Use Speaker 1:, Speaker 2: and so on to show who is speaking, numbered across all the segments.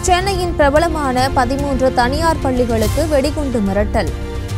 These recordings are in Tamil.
Speaker 1: சென்னையின் பிரபலமான பதிமூன்று தனியார் பள்ளிகளுக்கு வெடிகுண்டு மிரட்டல்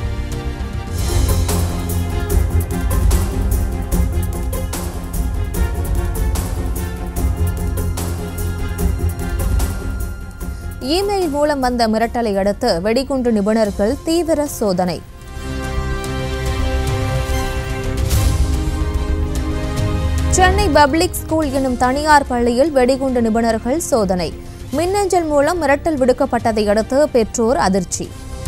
Speaker 1: இமெயில் மூலம் வந்த மிரட்டலை அடுத்து வெடிகுண்டு நிபுணர்கள் தீவிர சோதனை சென்னை பப்ளிக் ஸ்கூல் எனும் தனியார் பள்ளியில் வெடிகுண்டு நிபுணர்கள் சோதனை மின்னஞ்சல் மூலம் மிரட்டல் விடுக்கப்பட்டதை அடுத்து பெற்றோர் அதிர்ச்சி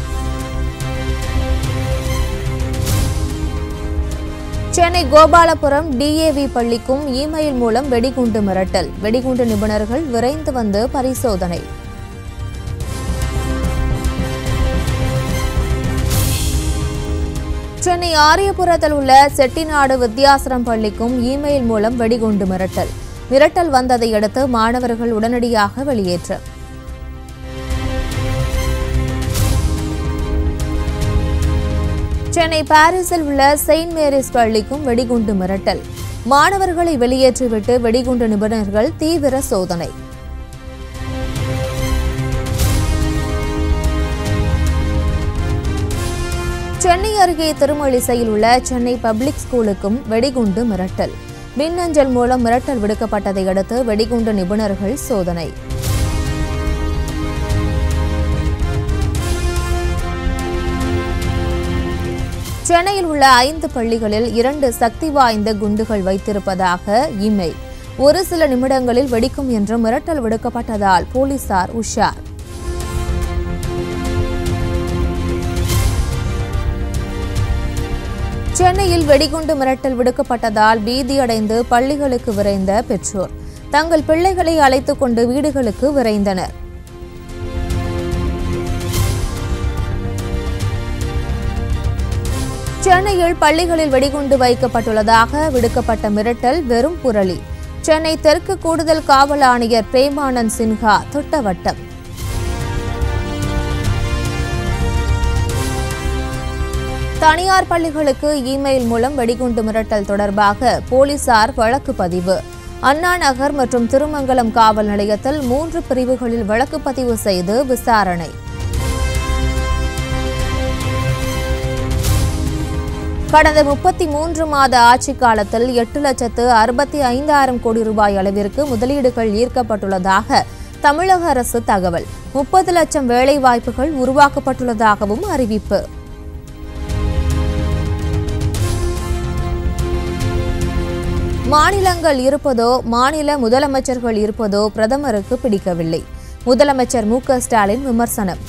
Speaker 1: சென்னை கோபாலபுரம் டிஏவி பள்ளிக்கும் இமெயில் மூலம் வெடிகுண்டு மிரட்டல் வெடிகுண்டு நிபுணர்கள் விரைந்து வந்து பரிசோதனை சென்னை ஆரியபுரத்தில் உள்ள செட்டிநாடு வித்யாசரம் பள்ளிக்கும் இமெயில் மூலம் வெடிகுண்டு மிரட்டல் மிரட்டல் வந்ததை அடுத்து மாணவர்கள் உடனடியாக வெளியேற்றம் சென்னை பாரிஸில் உள்ள செயின்ட் மேரிஸ் பள்ளிக்கும் வெடிகுண்டு மிரட்டல் மாணவர்களை வெளியேற்றிவிட்டு வெடிகுண்டு நிபுணர்கள் தீவிர சோதனை சென்னை அருகே திருமழிசையில் உள்ள சென்னை பப்ளிக் ஸ்கூலுக்கும் வெடிகுண்டு மிரட்டல் மின்னஞ்சல் மூலம் மிரட்டல் விடுக்கப்பட்டதை அடுத்து வெடிகுண்டு நிபுணர்கள் சோதனை சென்னையில் உள்ள ஐந்து பள்ளிகளில் இரண்டு சக்தி வாய்ந்த குண்டுகள் வைத்திருப்பதாக இமெயில் ஒரு சில நிமிடங்களில் வெடிக்கும் என்று மிரட்டல் விடுக்கப்பட்டதால் போலீசார் உஷார் சென்னையில் வெடிகுண்டு மிரட்டல் விடுக்கப்பட்டதால் பீதியடைந்து பள்ளிகளுக்கு விரைந்த பெற்றோர் தங்கள் பிள்ளைகளை அழைத்துக் கொண்டு வீடுகளுக்கு விரைந்தனர் சென்னையில் பள்ளிகளில் வெடிகுண்டு வைக்கப்பட்டுள்ளதாக விடுக்கப்பட்ட மிரட்டல் வெறும் புரளி சென்னை தெற்கு கூடுதல் காவல் ஆணையர் பிரேமானந்த் சின்ஹா திட்டவட்டம் தனியார் பள்ளிகளுக்கு இமெயில் மூலம் வெடிகுண்டு மிரட்டல் தொடர்பாக போலீசார் வழக்கு பதிவு அண்ணா நகர் மற்றும் திருமங்கலம் காவல் நிலையத்தில் மூன்று பிரிவுகளில் வழக்கு பதிவு செய்து விசாரணை கடந்த முப்பத்தி மூன்று மாத ஆட்சி காலத்தில் எட்டு லட்சத்து அறுபத்தி ஐந்தாயிரம் கோடி ரூபாய் அளவிற்கு முதலீடுகள் ஈர்க்கப்பட்டுள்ளதாக தமிழக அரசு தகவல் முப்பது லட்சம் வேலை வாய்ப்புகள் உருவாக்கப்பட்டுள்ளதாகவும் அறிவிப்பு மாநிலங்கள் இருப்பதோ மாநில முதலமைச்சர்கள் இருப்பதோ பிரதமருக்கு பிடிக்கவில்லை முதலமைச்சர் மு க ஸ்டாலின் விமர்சனம்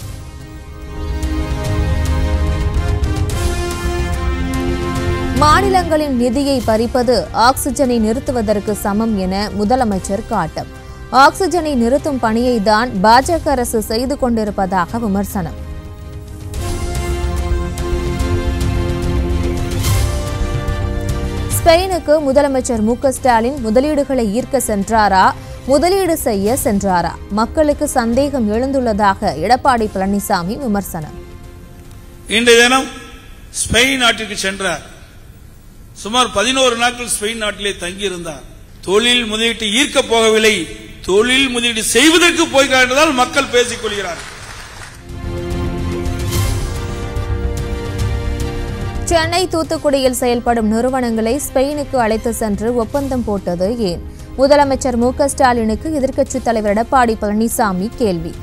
Speaker 1: மாநிலங்களின் நிதியை பறிப்பது ஆக்சிஜனை நிறுத்துவதற்கு சமம் என முதலமைச்சர் காட்டம் ஆக்சிஜனை நிறுத்தும் பணியை தான் பாஜக அரசு செய்து கொண்டிருப்பதாக விமர்சனம் ஸ்பெயினுக்கு முதலமைச்சர் மு க ஸ்டாலின் முதலீடுகளை ஈர்க்க சென்றாரா முதலீடு செய்ய சென்றாரா மக்களுக்கு சந்தேகம் எழுந்துள்ளதாக எடப்பாடி பழனிசாமி விமர்சனம்
Speaker 2: இன்றைய தினம் ஸ்பெயின் நாட்டிற்கு சென்றார் சுமார் பதினோரு நாட்கள் ஸ்பெயின் நாட்டிலே தங்கியிருந்தார் தொழில் முதலீட்டு ஈர்க்க போகவில்லை தொழில் முதலீடு செய்வதற்கு போய்கிறார் என்றதால் மக்கள் பேசிக் கொள்கிறார்கள்
Speaker 1: சென்னை தூத்துக்குடியில் செயல்படும் நிறுவனங்களை ஸ்பெயினுக்கு அழைத்து சென்று ஒப்பந்தம் போட்டது ஏன் முதலமைச்சர் மு க ஸ்டாலினுக்கு எதிர்க்கட்சித் தலைவர் எடப்பாடி பழனிசாமி கேள்வி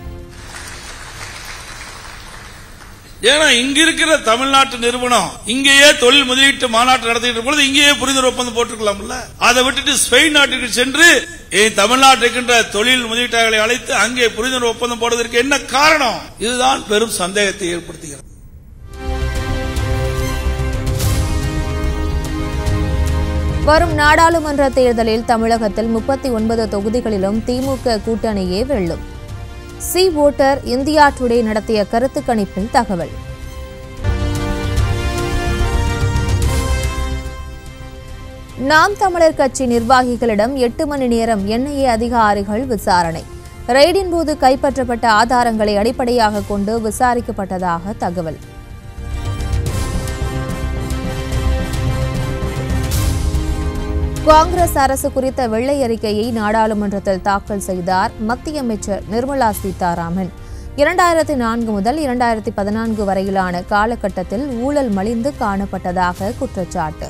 Speaker 2: ஏன்னா இங்க இருக்கிற தமிழ்நாட்டு நிறுவனம் இங்கேயே தொழில் முதலீட்டு மாநாட்டு நடத்திட்டு இருக்கும் பொழுது இங்கேயே புரிந்துணர்வு ஒப்பந்தம் போட்டுக்கலாம்ல அதை விட்டுட்டு ஸ்பெயின் நாட்டுக்கு சென்று ஏன் தமிழ்நாட்டில் இருக்கின்ற தொழில் முதலீட்டாளர்களை அழைத்து அங்கே புரிந்துணர்வு ஒப்பந்தம் போடுவதற்கு என்ன காரணம் இதுதான் பெரும் சந்தேகத்தை ஏற்படுத்துகிறது
Speaker 1: வரும் நாடாளுமன்ற தேர்தலில் தமிழகத்தில் முப்பத்தி ஒன்பது தொகுதிகளிலும் திமுக கூட்டணியே வெல்லும் சி ஓட்டர் இந்தியா டுடே நடத்திய கருத்து கணிப்பில் தகவல் நாம் தமிழர் கட்சி நிர்வாகிகளிடம் எட்டு மணி நேரம் என்ஐஏ அதிகாரிகள் விசாரணை ரெய்டின் போது கைப்பற்றப்பட்ட ஆதாரங்களை அடிப்படையாக கொண்டு விசாரிக்கப்பட்டதாக தகவல் காங்கிரஸ் அரசு குறித்த வெள்ளை அறிக்கையை நாடாளுமன்றத்தில் தாக்கல் செய்தார் மத்திய அமைச்சர் நிர்மலா சீதாராமன் இரண்டாயிரத்தி நான்கு முதல் இரண்டாயிரத்தி பதினான்கு வரையிலான காலகட்டத்தில் ஊழல் மலிந்து காணப்பட்டதாக குற்றச்சாட்டு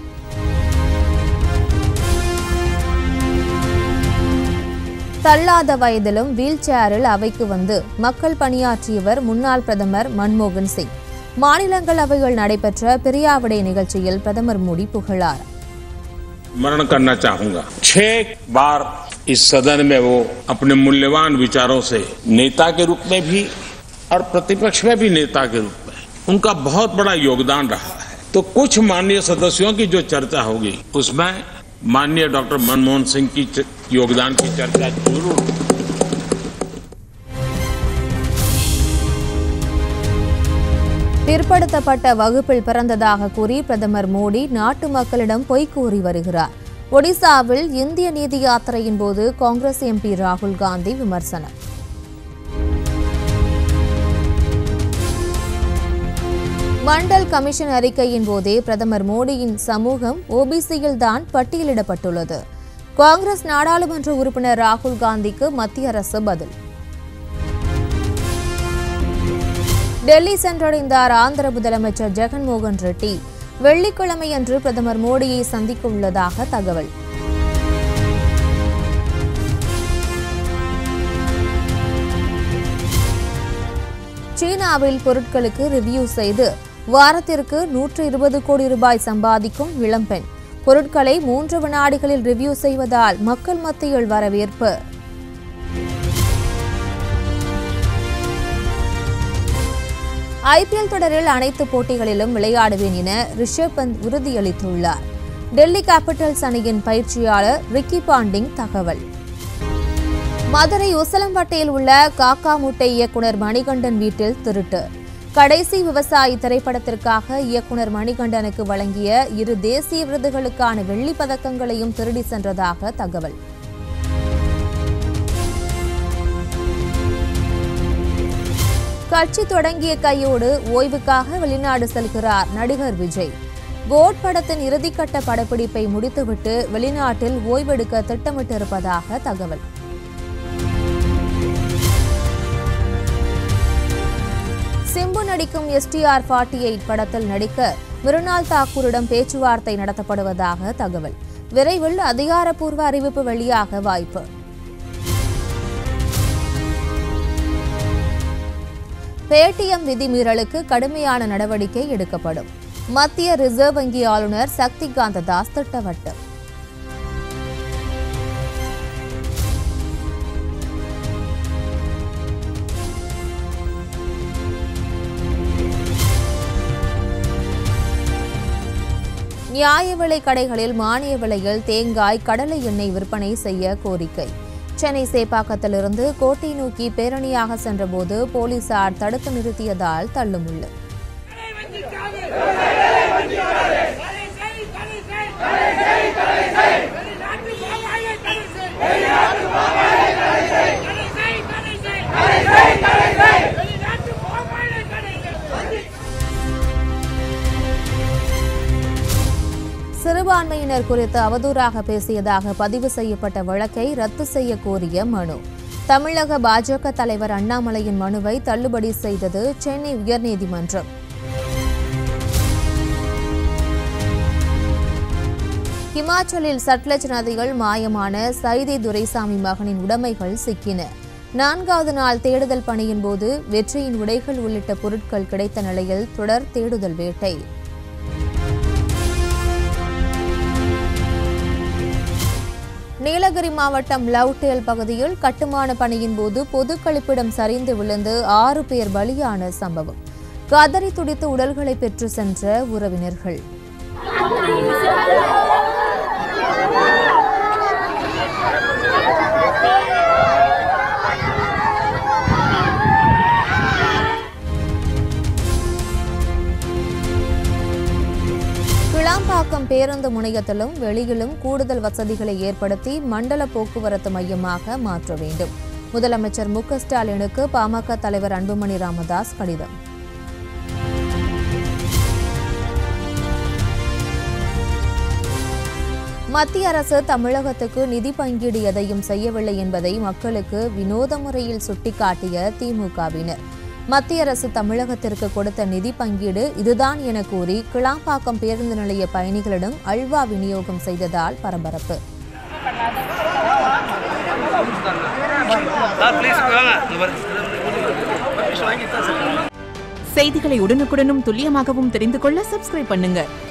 Speaker 1: தள்ளாத வயதிலும் வீல் சேரில் அவைக்கு வந்து மக்கள் பணியாற்றியவர் முன்னாள் பிரதமர் மன்மோகன் சிங் மாநிலங்களவையில் நடைபெற்ற பிரியாவிடை நிகழ்ச்சியில் பிரதமர் மோடி புகழார்
Speaker 3: स्मरण करना चाहूंगा छह बार इस सदन में वो अपने मूल्यवान विचारों से नेता के रूप में भी और प्रतिपक्ष में भी नेता के रूप में उनका बहुत बड़ा योगदान रहा है तो कुछ माननीय सदस्यों की जो चर्चा होगी उसमें माननीय डॉक्टर मनमोहन सिंह की च- योगदान की चर्चा जरूर होगी
Speaker 1: பிற்படுத்தப்பட்ட வகுப்பில் பிறந்ததாக கூறி பிரதமர் மோடி நாட்டு மக்களிடம் பொய் கூறி வருகிறார் ஒடிசாவில் இந்திய நீதி யாத்திரையின் போது காங்கிரஸ் எம்பி ராகுல் காந்தி விமர்சனம் மண்டல் கமிஷன் அறிக்கையின் போதே பிரதமர் மோடியின் சமூகம் ஓபிசியில் தான் பட்டியலிடப்பட்டுள்ளது காங்கிரஸ் நாடாளுமன்ற உறுப்பினர் ராகுல் காந்திக்கு மத்திய அரசு பதில் டெல்லி சென்றடைந்தார் ஆந்திர முதலமைச்சர் ஜெகன்மோகன் ரெட்டி வெள்ளிக்கிழமையன்று பிரதமர் மோடியை சந்திக்க உள்ளதாக தகவல் சீனாவில் பொருட்களுக்கு ரிவ்யூ செய்து வாரத்திற்கு நூற்று இருபது கோடி ரூபாய் சம்பாதிக்கும் இளம்பெண் பொருட்களை மூன்று வினாடிகளில் ரிவ்யூ செய்வதால் மக்கள் மத்தியில் வரவேற்பு ஐபிஎல் தொடரில் அனைத்து போட்டிகளிலும் விளையாடுவேன் என ரிஷப் பந்த் உறுதியளித்துள்ளார் டெல்லி கேபிட்டல்ஸ் அணியின் பயிற்சியாளர் ரிக்கி பாண்டிங் தகவல் மதுரை உசலம்பட்டியில் உள்ள காக்கா முட்டை இயக்குனர் மணிகண்டன் வீட்டில் திருட்டு கடைசி விவசாயி திரைப்படத்திற்காக இயக்குனர் மணிகண்டனுக்கு வழங்கிய இரு தேசிய விருதுகளுக்கான வெள்ளிப் பதக்கங்களையும் திருடி சென்றதாக தகவல் கட்சி தொடங்கிய கையோடு ஓய்வுக்காக வெளிநாடு செல்கிறார் நடிகர் விஜய் கோட் படத்தின் இறுதிக்கட்ட படப்பிடிப்பை முடித்துவிட்டு வெளிநாட்டில் ஓய்வெடுக்க திட்டமிட்டிருப்பதாக தகவல் சிம்பு நடிக்கும் எஸ்டிஆர் ஃபார்ட்டி எயிட் படத்தில் நடிக்க மிருனால் தாக்கூரிடம் பேச்சுவார்த்தை நடத்தப்படுவதாக தகவல் விரைவில் அதிகாரப்பூர்வ அறிவிப்பு வெளியாக வாய்ப்பு பேடிஎம் விதிமீறலுக்கு கடுமையான நடவடிக்கை எடுக்கப்படும் மத்திய ரிசர்வ் வங்கி ஆளுநர் சக்திகாந்த தாஸ் திட்டவட்டம் நியாய விலை கடைகளில் மானிய விலையில் தேங்காய் கடலை எண்ணெய் விற்பனை செய்ய கோரிக்கை சென்னை சேப்பாக்கத்திலிருந்து கோட்டை நோக்கி பேரணியாக சென்றபோது போலீசார் தடுத்து நிறுத்தியதால் தள்ளுமுள்ளு சிறுபான்மையினர் குறித்து அவதூறாக பேசியதாக பதிவு செய்யப்பட்ட வழக்கை ரத்து செய்ய கோரிய மனு தமிழக பாஜக தலைவர் அண்ணாமலையின் மனுவை தள்ளுபடி செய்தது சென்னை உயர்நீதிமன்றம் ஹிமாச்சலில் சட்லஜ் நதிகள் மாயமான சைதை துரைசாமி மகனின் உடைமைகள் சிக்கின நான்காவது நாள் தேடுதல் பணியின் போது வெற்றியின் உடைகள் உள்ளிட்ட பொருட்கள் கிடைத்த நிலையில் தொடர் தேடுதல் வேட்டை நீலகிரி மாவட்டம் லவ்டேல் பகுதியில் கட்டுமான பணியின் போது பொது கழிப்பிடம் சரிந்து விழுந்து ஆறு பேர் பலியான சம்பவம் கதறி துடித்து உடல்களை பெற்று சென்ற உறவினர்கள் கிளாம்பாக்கம் பேருந்து முனையத்திலும் வெளியிலும் கூடுதல் வசதிகளை ஏற்படுத்தி மண்டல போக்குவரத்து மையமாக மாற்ற வேண்டும் முதலமைச்சர் மு க ஸ்டாலினுக்கு பாமக தலைவர் அன்புமணி ராமதாஸ் கடிதம் மத்திய அரசு தமிழகத்துக்கு நிதி பங்கீடு எதையும் செய்யவில்லை என்பதை மக்களுக்கு வினோத முறையில் சுட்டிக்காட்டிய திமுகவினர் மத்திய அரசு தமிழகத்திற்கு கொடுத்த நிதி பங்கீடு இதுதான் என கூறி கிளாம்பாக்கம் பேருந்து நிலைய பயணிகளிடம் அல்வா விநியோகம் செய்ததால் பரபரப்பு
Speaker 4: செய்திகளை உடனுக்குடனும் துல்லியமாகவும் தெரிந்து கொள்ள சப்ஸ்கிரைப் பண்ணுங்க